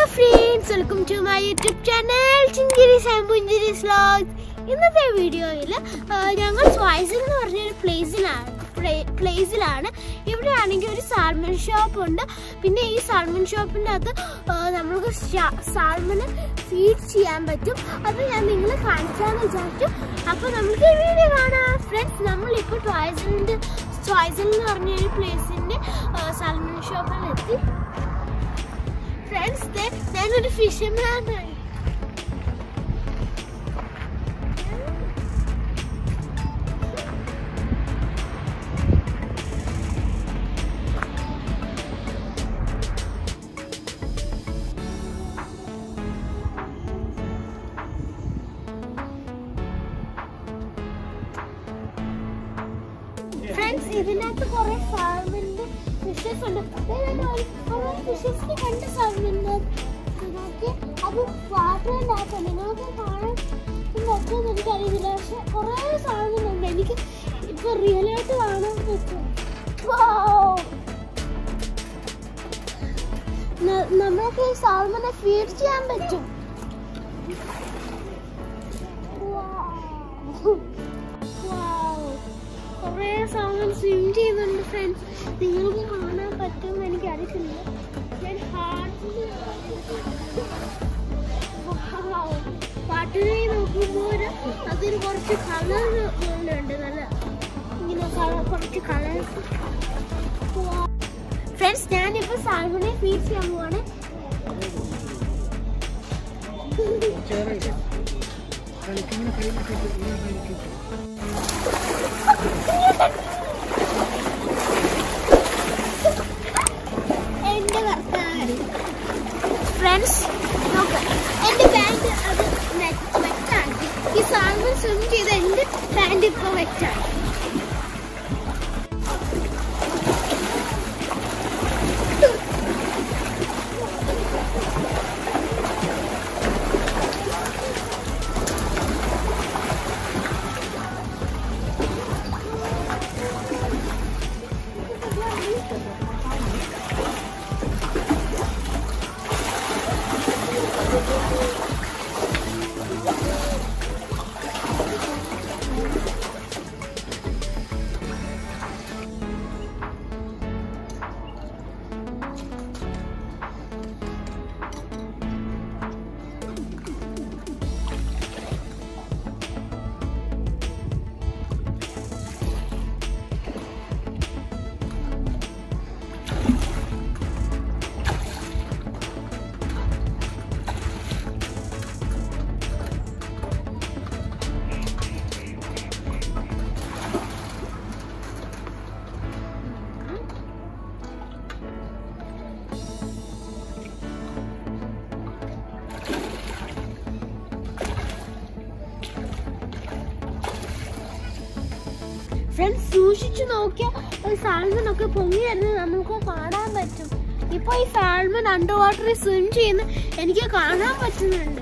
Friends welcome to my YouTube channel Chinchiris and Punchiris vlogs ഇന്നത്തെ വീഡിയോയിൽ ഞങ്ങൾ സ്വായ്സിൽ എന്ന് പറഞ്ഞൊരു പ്ലേസിലാണ് പ്ലേസിലാണ് ഇവിടെ ആണെങ്കിൽ ഒരു സാൽമൺ ഷോപ്പ് ഉണ്ട് പിന്നെ ഈ സാൽമൺ ഷോപ്പിൻ്റെ അകത്ത് ആ, നമുക്ക് സാൽമണ് ഫീഡ് ചെയ്യാൻ പറ്റും അത് ഞാൻ നിങ്ങളെ കാണിക്കാമെന്ന് വിചാരിച്ചു അപ്പോൾ നമുക്ക് ഈ വീഡിയോ കാണാം ഫ്രണ്ട്സ് നമ്മളിപ്പോൾ ട്വൈസലിൻ്റെ ട്വൈസൽ എന്ന് പറഞ്ഞൊരു പ്ലേസിൻ്റെ സാൽമൺ ഷോപ്പിൽ എത്തി ഫ്രണ്ട്സ് ഞാനൊരു ഫിഷർമാനാണ് ഫ്രണ്ട്സ് ഇതിനകത്ത് കുറെ സാൽമണിന്റെ ഫിഷസ് ഉണ്ട് കുറെ ഫിഷസിന് രണ്ട് സാൽമണിന്റെ നോക്കി അത് വാട്ടറിൻ്റെ അകത്തുണ്ട് നിങ്ങൾക്ക് കാണാൻ പറ്റുമെന്ന് എനിക്കറിയില്ല പക്ഷെ കുറെ സാൽമൺ ഉണ്ട് എനിക്ക് ഇപ്പൊ റിയൽ ആയിട്ട് കാണാൻ പറ്റും Wow! ന- നമ്മൾക്ക് ഈ സാൽമനെ ഫീഡ് ചെയ്യാൻ പറ്റും Wow! Wow! കുറേ സാധനം സ്വിം ചെയ്യുന്നുണ്ട് ഫ്രണ്ട്സ് നിങ്ങൾക്ക് കാണാൻ പറ്റുമെന്ന് എനിക്ക് അറിയത്തില്ല ഞാൻ ഹാർട്ടിൽ പാട്ടിനെ നോക്കുമ്പോൾ അതിന് കുറച്ച് കളർ ഉണ്ട് നല്ല ഇങ്ങനെ കളർ കുറച്ച് കളേഴ്സ് ഫ്രണ്ട്സ് ഞാനിപ്പോൾ സാൽമനെ ഫീഡ് ചെയ്യാൻ പോവാണ് എന്റെ ഭർത്താവ് ഫ്രണ്ട്സ് നോക്ക് എന്റെ പാന്റ് അത് വെറ്റാണ് ഈ സാൽമൺ സ്വിം ചെയ്ത് എന്റെ പാന്റ് ഇപ്പൊ വെറ്റാണ് ഫ്രണ്ട്സ് സൂക്ഷിച്ചു നോക്കിയാൽ സാൽമൺ ഒക്കെ പൊങ്ങി വരുന്നത് നമുക്ക് കാണാൻ പറ്റും ഇപ്പൊ ഈ സാൽമൺ അണ്ടർ വാട്ടറിൽ സ്വിം ചെയ്യുന്ന എനിക്ക് കാണാൻ പറ്റുന്നുണ്ട്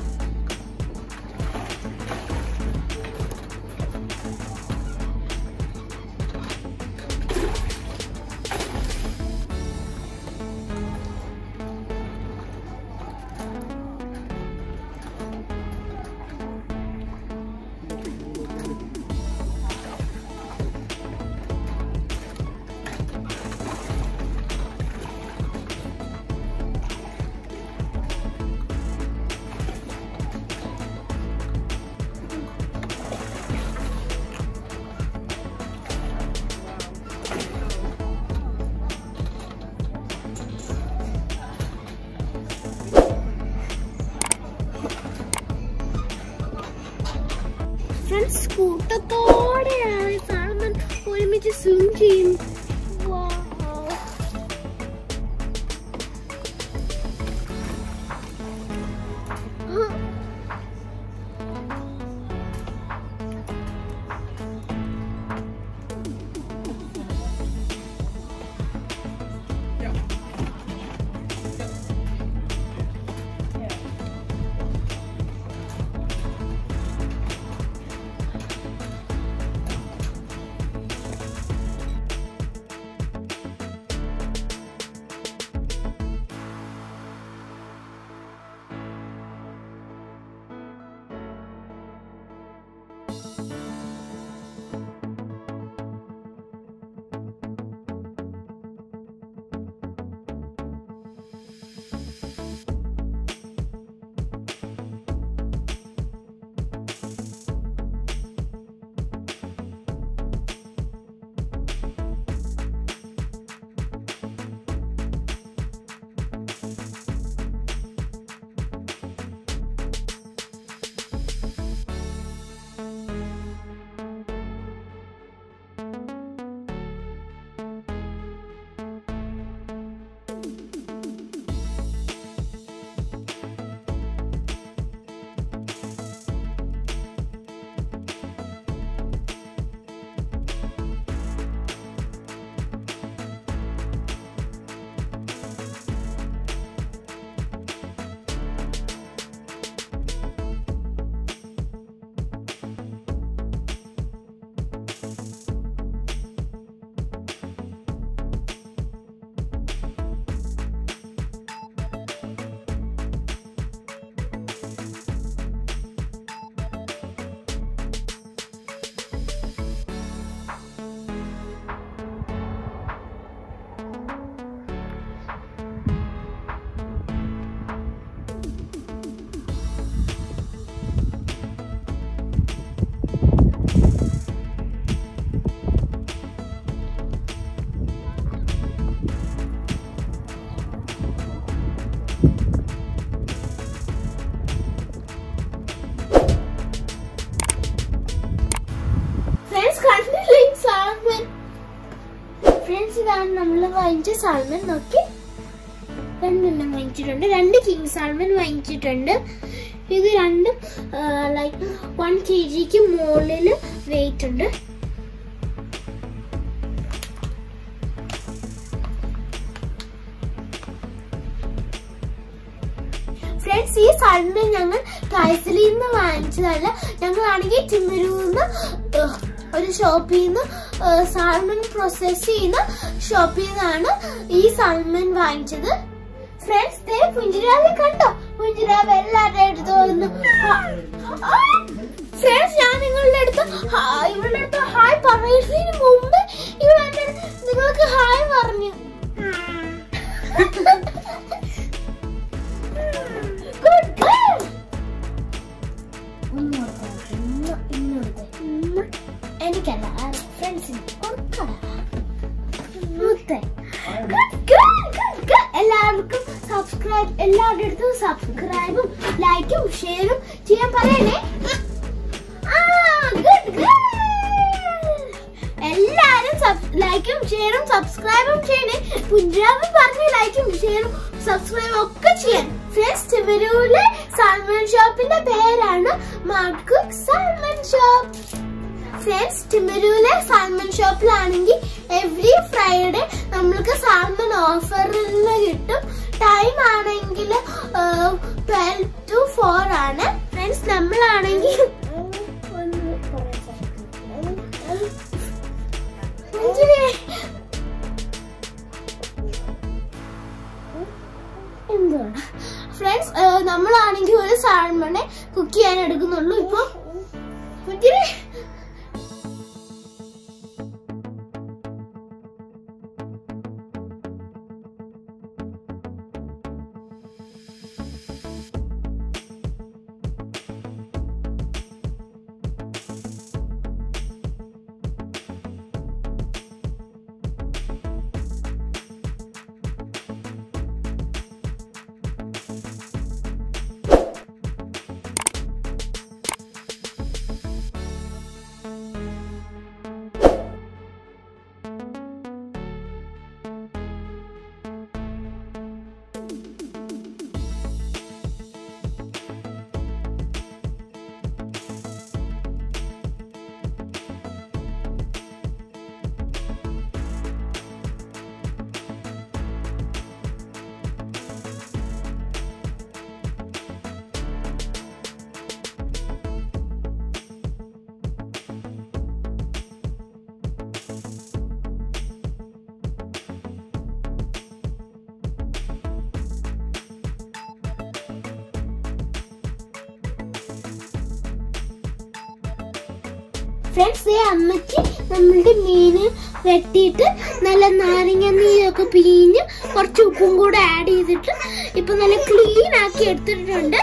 ഫ്രണ്ട്സ് കൂട്ടത്തോടെയാണ് സാൽമൺ ഒരുമിച്ച് സ്വിം ചെയ്യും Wow. ആ, വാങ്ങിച്ച സാൽമൺ നോക്കി രണ്ടെണ്ണം വാങ്ങിച്ചിട്ടുണ്ട് രണ്ട് കിങ് സാൽമൺ വാങ്ങിച്ചിട്ടുണ്ട് ഇത് രണ്ടും ലൈക്ക് വൺ കെ ജിക്ക് മുകളിൽ വെയിറ്റ് ഉണ്ട് ഫ്രണ്ട്സ് ഈ സാൽമൺ ഞങ്ങൾ കായ്സലിൽ നിന്ന് വാങ്ങിച്ചതല്ല ഞങ്ങളാണെങ്കിൽ തിമ്മരൂന്ന് ഒരു ഷോപ്പിൽ നിന്ന് സാൽമൺ പ്രോസസ് ചെയ്യുന്ന ഷോപ്പിൽ നിന്നാണ് ഈ സാൽമൺ വാങ്ങിച്ചത് ഫ്രണ്ട്സ് ദേ പുഞ്ചിരാവ് കണ്ടോ പുഞ്ചിരാവ് എല്ലാവരുടെ അടുത്ത് വന്നു ഫ്രണ്ട്സ് ഞാൻ നിങ്ങളുടെ അടുത്ത് ഹാ- ഇവളുടെ അടുത്ത് ഹായ് പറയുന്നതിന് മുമ്പ് ഇവൾ എന്റെ അടുത്ത് നിങ്ങൾക്ക് ഹായ് പറഞ്ഞു Good girl. എനിക്കല്ല ഫ്രണ്ട്സിന് എല്ലാവർക്കും സബ്സ്ക്രൈബ് എല്ലാവരുടെ അടുത്തും സബ്സ്ക്രൈബും ലൈക്കും ഷെയറും ചെയ്യാൻ പറയണേ ആ, good girl. എല്ലാരും ലൈക്കും ഷെയറും സബ്സ്ക്രൈബും ചെയ്യണേ പുഞ്ചാബ് പറഞ്ഞ് ലൈക്കും ഷെയറും സബ്സ്ക്രൈബും ഒക്കെ ചെയ്യാൻ ഫ്രണ്ട്സ് തിമരൂരിലെ സാൽമൺ ഷോപ്പിന്റെ പേരാണ് മാർക്കുക്ക് സാൽമൺ ഷോപ്പ് ഫ്രണ്ട്സ് ടിമരൂലെ സാൽമൺ ഷോപ്പിലാണെങ്കിൽ എവറി ഫ്രൈഡേ നമ്മൾക്ക് സാൽമൺ ഓഫറിൽ കിട്ടും ടൈം ആണെങ്കിൽ ട്വൽവ് ടു ഫോർ ആണ് ഫ്രണ്ട്സ് നമ്മളാണെങ്കിൽ എന്താണ് ഫ്രണ്ട്സ് നമ്മളാണെങ്കിൽ ഒരു സാൽമണെ കുക്ക് ചെയ്യാൻ എടുക്കുന്നുള്ളൂ ഇപ്പൊ കുഞ്ഞിനെ ഫ്രണ്ട്സ് ഈ അമ്മച്ചി നമ്മളുടെ മീന് വെട്ടിയിട്ട് നല്ല നാരങ്ങ നീരൊക്കെ പിഴിഞ്ഞ് കുറച്ച് ഉപ്പും കൂടെ ആഡ് ചെയ്തിട്ട് ഇപ്പൊ നല്ല ക്ലീൻ ആക്കി എടുത്തിട്ടുണ്ട്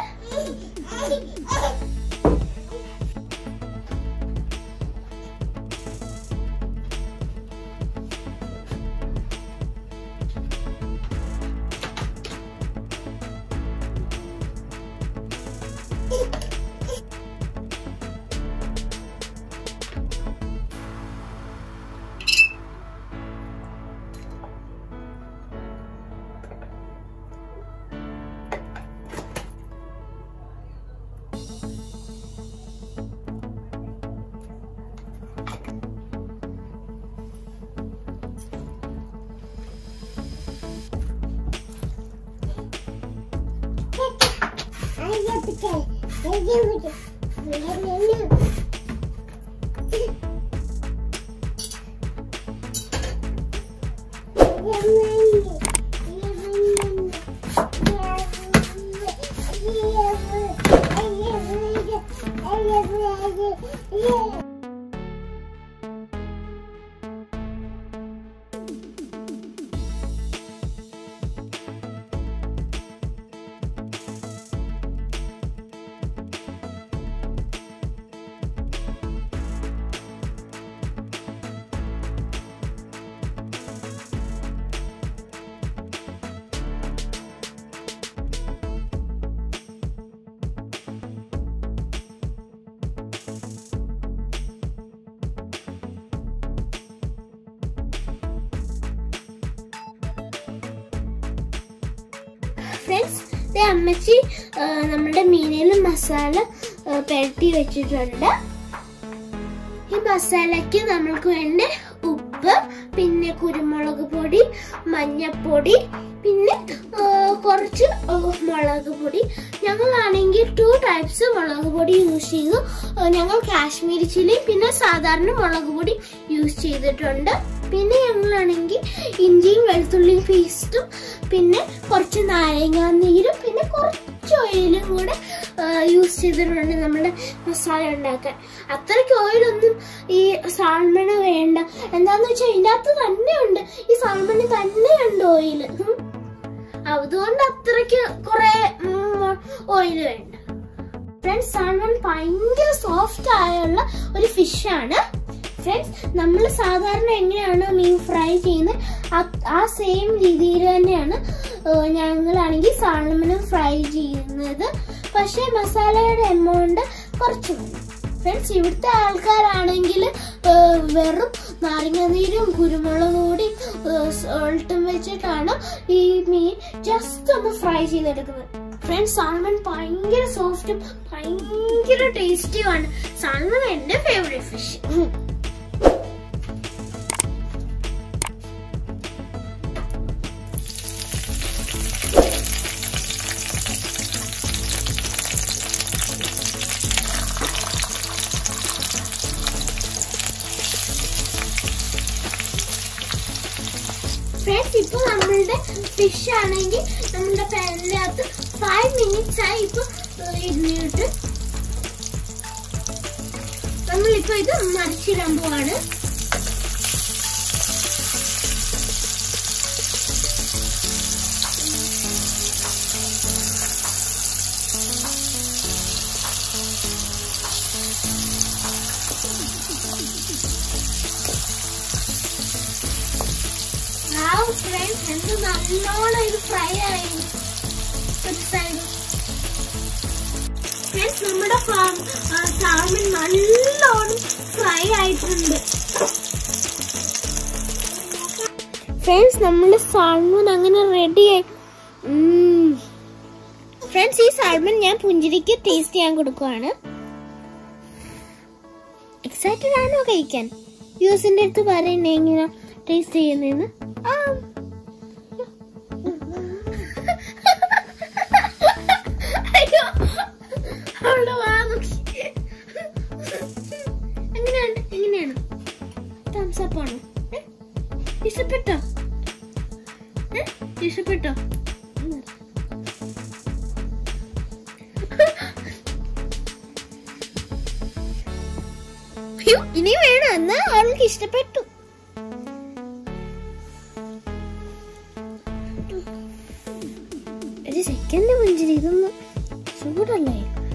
ഫ്രണ്ട്സ് ദേ അമ്മച്ചി ആ, നമ്മുടെ മീനയിൽ മസാല ആ, പുരട്ടി വെച്ചിട്ടുണ്ട് ഈ മസാലയ്ക്ക് നമ്മൾക്ക് വേണ്ട ഉപ്പ് പിന്നെ കുരുമുളക് പൊടി മഞ്ഞപ്പൊടി പിന്നെ ആ, കുറച്ച് ആ, മുളക് പൊടി ഞങ്ങളാണെങ്കിൽ ടു ടൈപ്സ് മുളക് പൊടി യൂസ് ചെയ്തു ആ, ഞങ്ങൾ കാശ്മീരി ചില്ലി പിന്നെ സാധാരണ മുളക് പൊടി യൂസ് ചെയ്തിട്ടുണ്ട് പിന്നെ ഞങ്ങളാണെങ്കിൽ ഇഞ്ചിയും വെളുത്തുള്ളിയും പേസ്റ്റും പിന്നെ കുറച്ച് നാരങ്ങാ നീരും പിന്നെ കുറച്ച് ഓയിലും കൂടെ യൂസ് ചെയ്തിട്ടുണ്ട് നമ്മുടെ മസാല ഉണ്ടാക്കാൻ അത്രയ്ക്ക് ഓയിലൊന്നും ഈ സാൽമണ് വേണ്ട എന്താന്ന് വെച്ചാൽ ഇതിൻ്റെ അകത്ത് തന്നെയുണ്ട് ഈ സാൽമണ് തന്നെയുണ്ട് ഓയില് അതുകൊണ്ട് അത്രയ്ക്ക് കുറെ ഓയില് വേണ്ട ഫ്രണ്ട്സ് സാൽമൺ ഭയങ്കര സോഫ്റ്റ് ആയുള്ള ഒരു ഫിഷാണ് ഫ്രണ്ട്സ് നമ്മൾ സാധാരണ എങ്ങനെയാണ് മീൻ ഫ്രൈ ചെയ്യുന്നത് ആ- ആ സെയിം രീതിയിൽ തന്നെയാണ് ഏഹ്, ഞങ്ങളാണെങ്കിൽ സാൽമണും ഫ്രൈ ചെയ്യുന്നത് പക്ഷേ മസാലയുടെ എമൗണ്ട് കുറച്ച് മതി ഫ്രണ്ട്സ് ഇവിടുത്തെ ആൾക്കാരാണെങ്കിൽ വെറും നാരങ്ങാനീരും കുരുമുളക് കൂടി സോൾട്ടും വെച്ചിട്ടാണ് ഈ മീൻ ജസ്റ്റ് ഒന്ന് ഫ്രൈ ചെയ്തെടുക്കുന്നത് ഫ്രണ്ട്സ് സാൽമൺ ഭയങ്കര സോഫ്റ്റും ഭയങ്കര ടേസ്റ്റിയുമാണ് സാൽമൺ എന്റെ ഫേവറേറ്റ് ഫിഷ് ഫ്രണ്ട്സ് ഇപ്പൊ നമ്മളുടെ ഫിഷ് ആണെങ്കിൽ നമ്മുടെ പാനിനകത്ത് ഫൈവ് മിനിറ്റ്സ് ആയി ഇപ്പൊ ഏഹ്, ഇരുന്നിട്ട് നമ്മളിപ്പോ ഇത് മറിച്ചിടാൻ പോവാണ് ഫ്രണ്ട്സ് എന്ത് നല്ലോണം ഇത് ഫ്രൈ ആയി ഒരു സൈഡ് ഫ്രണ്ട്സ് നമ്മുടെ സാൽമൺ നല്ലോണം ഫ്രൈ ആയിട്ടുണ്ട് ഫ്രണ്ട്സ് നമ്മുടെ സാൽമൺ അങ്ങനെ റെഡിയായി ഫ്രണ്ട്സ് ഈ സാൽമൺ ഞാൻ പുഞ്ചിരിക്ക് ടേസ്റ്റ് ചെയ്യാൻ കൊടുക്കുവാണ് എക്സൈറ്റഡ് ആണോ കഴിക്കാൻ യൂസിന്റെ അടുത്ത് പറയണേ എങ്ങനെ ടേസ്റ്റ് ചെയ്യുന്നതെന്ന് ആ. അയ്യോ അവളുടെ വാ നോക്കി എങ്ങനെയുണ്ട് എങ്ങനെയാണ് തംസ് അപ്പ് ആണോ ഏ? ഇഷ്ടപ്പെട്ടോ ഏ? ഇഷ്ടപ്പെട്ടോ അയ്യോ, ഇനി വേണം എന്നാ അവൾക്ക് ഇഷ്ടപ്പെട്ടു ഒരു സെക്കൻഡ് മുഞ്ചിരി ഇതൊന്ന് ചൂടല്ലേ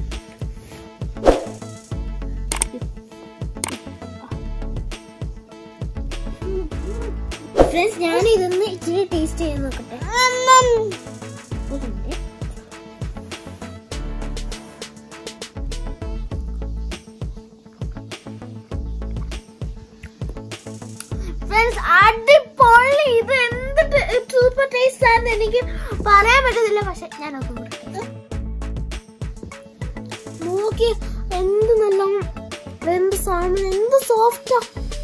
ഫ്രണ്ട്സ് ഞാൻ ഇതൊന്ന് ഇച്ചിരി ടേസ്റ്റ് ചെയ്ത് നോക്കട്ടെ ഒരു minute. ഫ്രണ്ട്സ് അടിപൊളി ഇത് എന്ത് സൂപ്പർ ടേസ്റ്റ് ആണെന്ന് എനിക്ക് പറയാൻ പറ്റത്തില്ല പക്ഷെ ഞാൻ ഒന്നും നോക്കി എന്ത് നല്ല എന്ത് സാധനം എന്ത് സോഫ്റ്റാ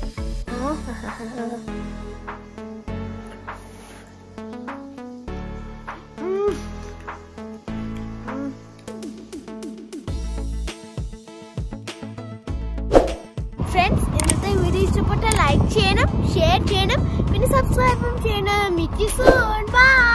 ഫ്രണ്ട്സ് ഇന്നത്തെ വീഡിയോ ഇഷ്ടപ്പെട്ട ലൈക്ക് ചെയ്യണം ഷെയർ ചെയ്യണം പിന്നെ സബ്സ്ക്രൈബും ചെയ്യണം മിറ്റി സൂൺ ബൈ